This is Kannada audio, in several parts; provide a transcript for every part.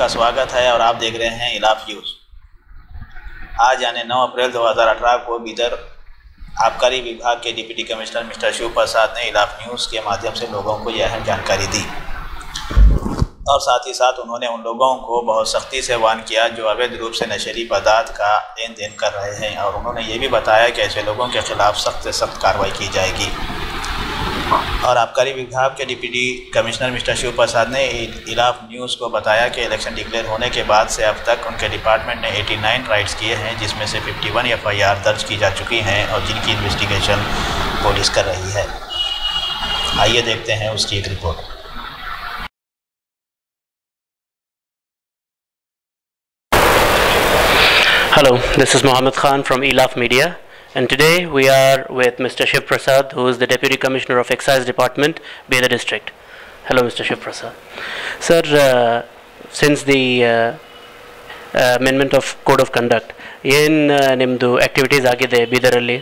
आपका स्वागत है और आप देख रहे हैं इलाफ न्यूज़ आज यानी 9 अप्रैल 2018 को बीदर आबकारी विभाग के deputy commissioner mister Shiv Prasad ने इलाफ न्यूज़ के माध्यम से लोगों को यह अहम जानकारी दी और साथ ही साथ उन्होंने उन लोगों को बहुत सख्ती से वार्न किया जो अवैध रूप से नशेली पदार्थ का लेन देन कर रहे हैं और उन्होंने ये भी बताया कि ऐसे लोगों के खिलाफ सख्त से सख्त कार्रवाई की जाएगी और आबकारी विभाग के deputy commissioner mister Shiv Prasad ने इलाफ न्यूज़ को बताया कि इलेक्शन डिक्लेयर होने के बाद से अब तक उनके डिपार्टमेंट ने 89 राइड्स किए हैं जिसमें से 51 एफआईआर दर्ज की जा चुकी हैं और जिनकी इन्वेस्टिगेशन पुलिस कर रही है आइए देखते हैं उसकी एक report Hello, this is Mohammed Khan from Elaf Media, and today we are with Mr. Shiv Prasad, who is the Deputy Commissioner of Excise Department, Beda District. Hello, Mr. Shiv Prasad. Sir, uh, since the uh, uh, amendment of Code of Conduct, ಏನು ನಿಮ್ಮದು ಆ್ಯಕ್ಟಿವಿಟೀಸ್ ಆಗಿದೆ ಬೀದರಲ್ಲಿ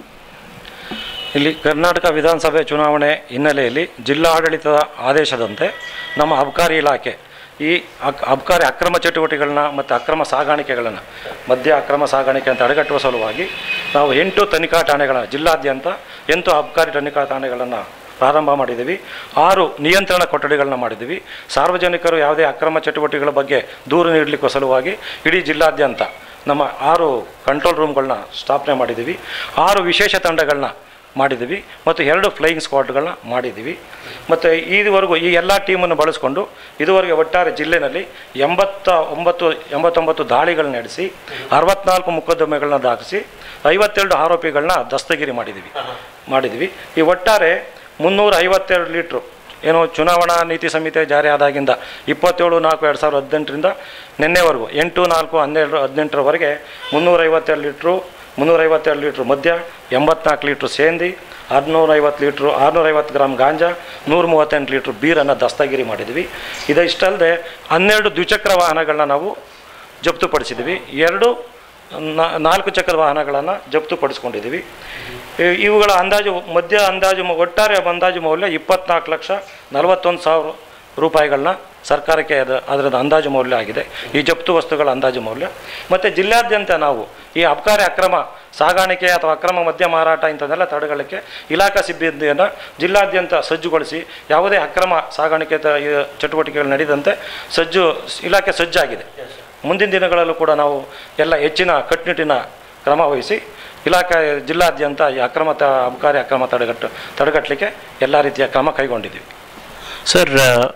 ಇಲ್ಲಿ ಕರ್ನಾಟಕ ವಿಧಾನಸಭೆ ಚುನಾವಣೆ ಹಿನ್ನೆಲೆಯಲ್ಲಿ ಜಿಲ್ಲಾಡಳಿತದ ಆದೇಶದಂತೆ ನಮ್ಮ ಅಬಕಾರಿ ಇಲಾಖೆ ಈ ಅಕ್ ಅಬಕಾರಿ ಅಕ್ರಮ ಚಟುವಟಿಕೆಗಳನ್ನ ಮತ್ತು ಅಕ್ರಮ ಸಾಗಾಣಿಕೆಗಳನ್ನು ಮದ್ಯ ಅಕ್ರಮ ಸಾಗಾಣಿಕೆ ಅಂತ ತಡೆಗಟ್ಟುವ ಸಲುವಾಗಿ ನಾವು ಎಂಟು ತನಿಖಾ ಠಾಣೆಗಳನ್ನು ಜಿಲ್ಲಾದ್ಯಂತ ಎಂಟು ಅಬಕಾರಿ ತನಿಖಾ ಠಾಣೆಗಳನ್ನು ಪ್ರಾರಂಭ ಮಾಡಿದ್ದೀವಿ ಆರು ನಿಯಂತ್ರಣ ಕೊಠಡಿಗಳನ್ನ ಮಾಡಿದ್ದೀವಿ ಸಾರ್ವಜನಿಕರು ಯಾವುದೇ ಅಕ್ರಮ ಚಟುವಟಿಕೆಗಳ ಬಗ್ಗೆ ದೂರು ನೀಡಲಿಕ್ಕೆ ಸಲುವಾಗಿ ಇಡೀ ಜಿಲ್ಲಾದ್ಯಂತ ನಮ್ಮ ಆರು ಕಂಟ್ರೋಲ್ ರೂಮ್ಗಳನ್ನ ಸ್ಥಾಪನೆ ಮಾಡಿದ್ದೀವಿ ಆರು ವಿಶೇಷ ತಂಡಗಳನ್ನ ಮಾಡಿದ್ದೀವಿ ಮತ್ತು ಎರಡು ಫ್ಲೈಯಿಂಗ್ ಸ್ಕ್ವಾಡ್ಗಳನ್ನ ಮಾಡಿದ್ದೀವಿ ಮತ್ತು ಇದುವರೆಗೂ ಈ ಎಲ್ಲ ಟೀಮನ್ನು ಬಳಸ್ಕೊಂಡು ಇದುವರೆಗೆ ಒಟ್ಟಾರೆ ಜಿಲ್ಲೆಯಲ್ಲಿ ಎಂಬತ್ತ ಒಂಬತ್ತು ಎಂಬತ್ತೊಂಬತ್ತು ದಾಳಿಗಳನ್ನ ನಡೆಸಿ ಅರವತ್ನಾಲ್ಕು ಮೊಕದ್ದಮೆಗಳನ್ನ ದಾಖಲಿಸಿ ಐವತ್ತೆರಡು ಆರೋಪಿಗಳನ್ನ ದಸ್ತಗಿರಿ ಮಾಡಿದ್ದೀವಿ ಮಾಡಿದ್ದೀವಿ ಈ ಒಟ್ಟಾರೆ ಮುನ್ನೂರ ಐವತ್ತೆರಡು ಲೀಟ್ರು ಏನು ಚುನಾವಣಾ ನೀತಿ ಸಂಹಿತೆ ಜಾರಿ ಆದಾಗಿಂದ ಇಪ್ಪತ್ತೇಳು ನಾಲ್ಕು ಎರಡು ಸಾವಿರದ ಹದಿನೆಂಟರಿಂದ ನಿನ್ನೆವರೆಗೂ ಎಂಟು ನಾಲ್ಕು ಹನ್ನೆರಡು ಹದಿನೆಂಟರವರೆಗೆ ಮುನ್ನೂರೈವತ್ತೆರಡು ಲೀಟ್ರು ಮುನ್ನೂರೈವತ್ತೆರಡು ಲೀಟ್ರ್ ಮದ್ಯ ಎಂಬತ್ನಾಲ್ಕು ಲೀಟ್ರ್ ಸೇಂದಿ ಆರುನೂರೈವತ್ತು ಲೀಟ್ರು ಆರುನೂರೈವತ್ತು ಗ್ರಾಮ್ ಗಾಂಜಾ ನೂರ ಮೂವತ್ತೆಂಟು ಲೀಟ್ರ್ ಬೀರನ್ನು ದಸ್ತಗಿರಿ ಮಾಡಿದ್ವಿ ಇದಿಷ್ಟಲ್ಲದೆ ಹನ್ನೆರಡು ದ್ವಿಚಕ್ರ ವಾಹನಗಳನ್ನ ನಾವು ಜಪ್ತುಪಡಿಸಿದ್ವಿ ಎರಡು ನಾ- ನಾಲ್ಕು ಚಕ್ರ ವಾಹನಗಳನ್ನು ಜಪ್ತುಪಡಿಸ್ಕೊಂಡಿದ್ದೀವಿ ಇ- ಇವುಗಳ ಅಂದಾಜು ಮಧ್ಯ ಅಂದಾಜು ಮ- ಒಟ್ಟಾರೆ ಅಂದಾಜು ಮೌಲ್ಯ ಇಪ್ಪತ್ನಾಲ್ಕು ಲಕ್ಷ ನಲವತ್ತೊಂದು ಸಾವಿರ ರೂಪಾಯಿಗಳನ್ನ ಸರ್ಕಾರಕ್ಕೆ ಅದು ಅದರದ್ದು ಅಂದಾಜು ಮೌಲ್ಯ ಆಗಿದೆ ಈ ಜಪ್ತು ವಸ್ತುಗಳ ಅಂದಾಜು ಮೌಲ್ಯ ಮತ್ತು ಜಿಲ್ಲಾದ್ಯಂತ ನಾವು ಈ ಅಬಕಾರಿ ಅಕ್ರಮ ಸಾಗಾಣಿಕೆ ಅಥವಾ ಅಕ್ರಮ ಮದ್ಯ ಮಾರಾಟ ಇಂಥದ್ದೆಲ್ಲ ತಡೆಗಟ್ಟಲಿಕ್ಕೆ ಇಲಾಖಾ ಸಿಬ್ಬಂದಿಯನ್ನು ಜಿಲ್ಲಾದ್ಯಂತ ಸಜ್ಜುಗೊಳಿಸಿ ಯಾವುದೇ ಅಕ್ರಮ ಸಾಗಾಣಿಕೆ ತ- ಈ ಚಟುವಟಿಕೆಗಳು ನಡೆದಂತೆ ಸಜ್ಜು ಇಲಾಖೆ ಸಜ್ಜಾಗಿದೆ ಮುಂದಿನ ದಿನಗಳಲ್ಲೂ ಕೂಡ ನಾವು ಎಲ್ಲ ಹೆಚ್ಚಿನ ಕಟ್ಟುನಿಟ್ಟಿನ ಕ್ರಮ ವಹಿಸಿ ಇಲಾಖೆ ಜಿಲ್ಲಾದ್ಯಂತ ಈ ಅಕ್ರಮ ತ ಅಬಕಾರಿ ಅಕ್ರಮ ತಡೆಗಟ್ಟು ತಡೆಗಟ್ಟಲಿಕ್ಕೆ ಎಲ್ಲ ರೀತಿಯ ಕ್ರಮ ಕೈಗೊಂಡಿದ್ದೀವಿ ಸರ್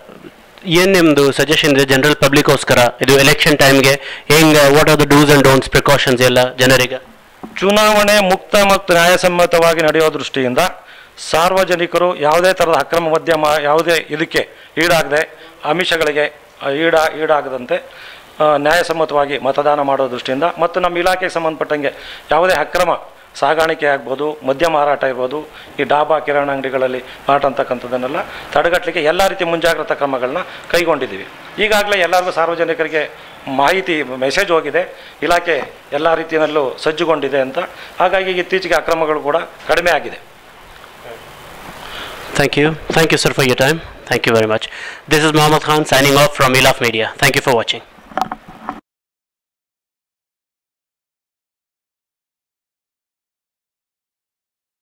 ಏನು ನಿಮ್ಮದು ಸಜೆಷನ್ ಇದೆ ಜನರಲ್ ಪಬ್ಲಿಕ್ಕೋಸ್ಕರ ಇದು ಎಲೆಕ್ಷನ್ ಟೈಮ್ಗೆ ಹೆಂಗೆ what are the do's and don'ts precautions ಎಲ್ಲ ಜನರಿಗೆ ಚುನಾವಣೆ ಮುಕ್ತ ಮತ್ತು ನ್ಯಾಯಸಮ್ಮತವಾಗಿ ನಡೆಯೋ ದೃಷ್ಟಿಯಿಂದ ಸಾರ್ವಜನಿಕರು ಯಾವುದೇ ಥರದ ಅಕ್ರಮ ಮಧ್ಯಮ ಯಾವುದೇ ಇದಕ್ಕೆ ಈಡಾಗದೆ ಆಮಿಷಗಳಿಗೆ ಆ, ಈಡ ಈಡಾಗದಂತೆ ಆ, ನ್ಯಾಯಸಮ್ಮತವಾಗಿ ಮತದಾನ ಮಾಡೋ ದೃಷ್ಟಿಯಿಂದ ಮತ್ತು ನಮ್ಮ ಇಲಾಖೆಗೆ ಸಂಬಂಧಪಟ್ಟಂಗೆ ಯಾವುದೇ ಅಕ್ರಮ ಸಾಗಾಣಿಕೆ ಆಗ್ಬೋದು ಮದ್ಯ ಮಾರಾಟ ಇರ್ಬೋದು ಈ ಡಾಬಾ ಕಿರಾಣ ಅಂಗಡಿಗಳಲ್ಲಿ ಮಾರಾಟ ಅಂತಕ್ಕಂಥದ್ದನ್ನೆಲ್ಲ ತಡೆಗಟ್ಟಲಿಕ್ಕೆ ಎಲ್ಲ ರೀತಿಯ ಮುಂಜಾಗ್ರತಾ ಕ್ರಮಗಳನ್ನ ಕೈಗೊಂಡಿದ್ದೀವಿ ಈಗಾಗಲೇ ಎಲ್ಲರಿಗೂ ಸಾರ್ವಜನಿಕರಿಗೆ ಮಾಹಿತಿ ಮೆಸೇಜ್ ಹೋಗಿದೆ ಇಲಾಖೆ ಎಲ್ಲ ರೀತಿಯಲ್ಲೂ ಸಜ್ಜುಗೊಂಡಿದೆ ಅಂತ ಹಾಗಾಗಿ ಇತ್ತೀಚೆಗೆ ಅಕ್ರಮಗಳು ಕೂಡ ಕಡಿಮೆ ಆಗಿದೆ Thank you. Thank you, sir, for your time. Thank you very much. This is Mohammed Khan signing off from Elaf Media. Thank you for watching.